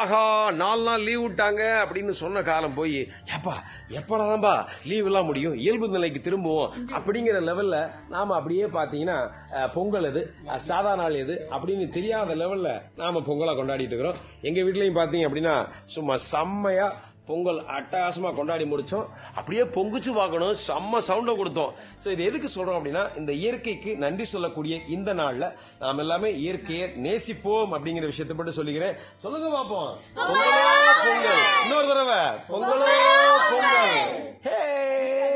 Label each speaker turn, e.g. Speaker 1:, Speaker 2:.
Speaker 1: ஆஹா நாலு நாள் லீவ் விட்டாங்க அப்படின்னு சொன்ன காலம் போய் ஏப்பா எப்படாதான்பா லீவ் எல்லாம் முடியும் இயல்பு நிலைக்கு திரும்புவோம் அப்படிங்கிற லெவல்ல நாம அப்படியே பாத்தீங்கன்னா அஹ், பொங்கல் எது அஹ், சாதா நாள் எது அப்படின்னு தெரியாத லெவல்ல நாம பொங்கலா கொண்டாடிட்டு இருக்கிறோம் எங்க வீட்லயும் பாத்தீங்க அப்படின்னா சும்மா செம்மையா பொங்கல் அட்டகாசமா கொண்டாடி முடிச்சோம் அப்படியே பொங்குச்சு பார்க்கணும் செம்ம சவுண்ட கொடுத்தோம் சோ இது எதுக்கு சொல்றோம் அப்படின்னா இந்த இயற்கைக்கு நன்றி சொல்லக்கூடிய இந்த நாள்ல நாம் எல்லாமே இயற்கையை நேசிப்போம் அப்படிங்கிற விஷயத்தை மட்டும் சொல்லிக்கிறேன் சொல்லுங்க பாப்போம் பொங்கலோ பொங்கல் இன்னொரு தடவை பொங்கலோ பொங்கல் ஹே